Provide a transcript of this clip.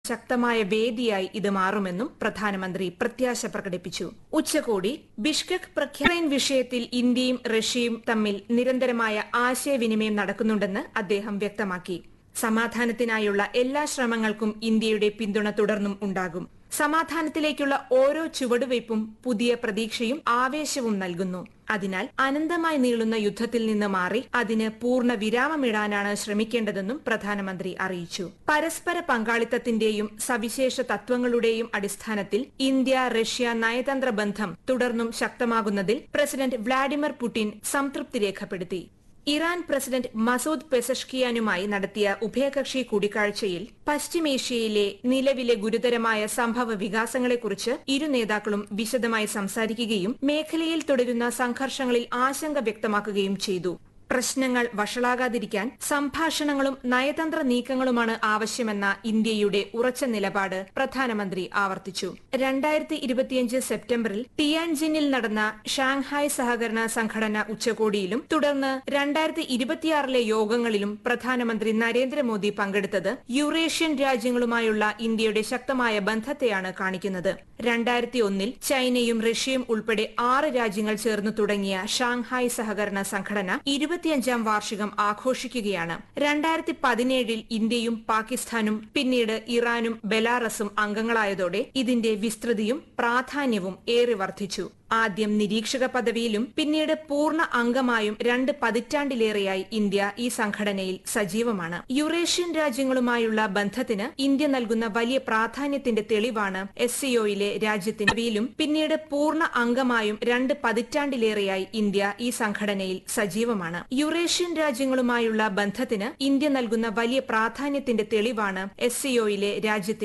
ശക്തമായ വേദിയായി ഇത് മാറുമെന്നും പ്രധാനമന്ത്രി പ്രത്യാശ പ്രകടിപ്പിച്ചു ഉച്ചകോടി ബിഷ്കക് പ്രഖ്യാപന വിഷയത്തിൽ ഇന്ത്യയും റഷ്യയും തമ്മിൽ നിരന്തരമായ ആശയവിനിമയം നടക്കുന്നുണ്ടെന്ന് അദ്ദേഹം വ്യക്തമാക്കി സമാധാനത്തിനായുള്ള എല്ലാ ശ്രമങ്ങൾക്കും ഇന്ത്യയുടെ പിന്തുണ തുടർന്നും ഉണ്ടാകും സമാധാനത്തിലേക്കുള്ള ഓരോ ചുവടുവയ്പും പുതിയ പ്രതീക്ഷയും ആവേശവും നൽകുന്നു അതിനാൽ അനന്തമായി നീളുന്ന യുദ്ധത്തിൽ നിന്ന് മാറി അതിന് പൂർണ്ണ വിരാമമിടാനാണ് ശ്രമിക്കേണ്ടതെന്നും പ്രധാനമന്ത്രി അറിയിച്ചു പരസ്പര പങ്കാളിത്തത്തിന്റെയും സവിശേഷ തത്വങ്ങളുടെയും അടിസ്ഥാനത്തിൽ ഇന്ത്യ റഷ്യ നയതന്ത്ര ബന്ധം തുടർന്നും ശക്തമാകുന്നതിൽ പ്രസിഡന്റ് വ്ളാഡിമിർ പുടിൻ സംതൃപ്തി രേഖപ്പെടുത്തി ഇറാൻ പ്രസിഡന്റ് മസൂദ് പെസഷ്കിയാനുമായി നടത്തിയ ഉഭയകക്ഷി കൂടിക്കാഴ്ചയിൽ പശ്ചിമേഷ്യയിലെ നിലവിലെ ഗുരുതരമായ സംഭവ വികാസങ്ങളെക്കുറിച്ച് ഇരു നേതാക്കളും വിശദമായി സംസാരിക്കുകയും മേഖലയിൽ തുടരുന്ന സംഘർഷങ്ങളിൽ ആശങ്ക വ്യക്തമാക്കുകയും ചെയ്തു പ്രശ്നങ്ങൾ വഷളാകാതിരിക്കാൻ സംഭാഷണങ്ങളും നയതന്ത്ര നീക്കങ്ങളുമാണ് ആവശ്യമെന്ന ഇന്ത്യയുടെ ഉറച്ച നിലപാട് പ്രധാനമന്ത്രി ആവർത്തിച്ചു രണ്ടായിരത്തി ഇരുപത്തിയഞ്ച് സെപ്റ്റംബറിൽ ടിയാൻജിനിൽ നടന്ന ഷാങ്ഹായ് സഹകരണ സംഘടന ഉച്ചകോടിയിലും തുടർന്ന് രണ്ടായിരത്തി ഇരുപത്തിയാറിലെ യോഗങ്ങളിലും പ്രധാനമന്ത്രി നരേന്ദ്രമോദി പങ്കെടുത്തത് യൂറേഷ്യൻ രാജ്യങ്ങളുമായുള്ള ഇന്ത്യയുടെ ശക്തമായ ബന്ധത്തെയാണ് കാണിക്കുന്നത് രണ്ടായിരത്തി ഒന്നിൽ ചൈനയും റഷ്യയും ഉൾപ്പെടെ ആറ് രാജ്യങ്ങൾ ചേർന്ന് തുടങ്ങിയ ഷാങ്ഹായ് സഹകരണ സംഘടന ഇരുപത്തിയഞ്ചാം വാർഷികം ആഘോഷിക്കുകയാണ് രണ്ടായിരത്തി പതിനേഴിൽ ഇന്ത്യയും പാകിസ്ഥാനും പിന്നീട് ഇറാനും ബെലാറസും അംഗങ്ങളായതോടെ ഇതിന്റെ വിസ്തൃതിയും പ്രാധാന്യവും ഏറെ വർദ്ധിച്ചു ആദ്യം നിരീക്ഷക പദവിയിലും പിന്നീട് പൂർണ്ണ അംഗമായും രണ്ട് പതിറ്റാണ്ടിലേറെയായി ഇന്ത്യ ഈ സംഘടനയിൽ സജീവമാണ് യുറേഷ്യൻ രാജ്യങ്ങളുമായുള്ള ബന്ധത്തിന് ഇന്ത്യ നൽകുന്ന വലിയ പ്രാധാന്യത്തിന്റെ തെളിവാണ് എസ് സിഒയിലെ രാജ്യത്തിനും പിന്നീട് പൂർണ്ണ അംഗമായും രണ്ട് പതിറ്റാണ്ടിലേറെയായി ഇന്ത്യ ഈ സംഘടനയിൽ സജീവമാണ് യുറേഷ്യൻ രാജ്യങ്ങളുമായുള്ള ബന്ധത്തിന് ഇന്ത്യ നൽകുന്ന വലിയ പ്രാധാന്യത്തിന്റെ തെളിവാണ് എസ് സിഒയിലെ രാജ്യത്തിന്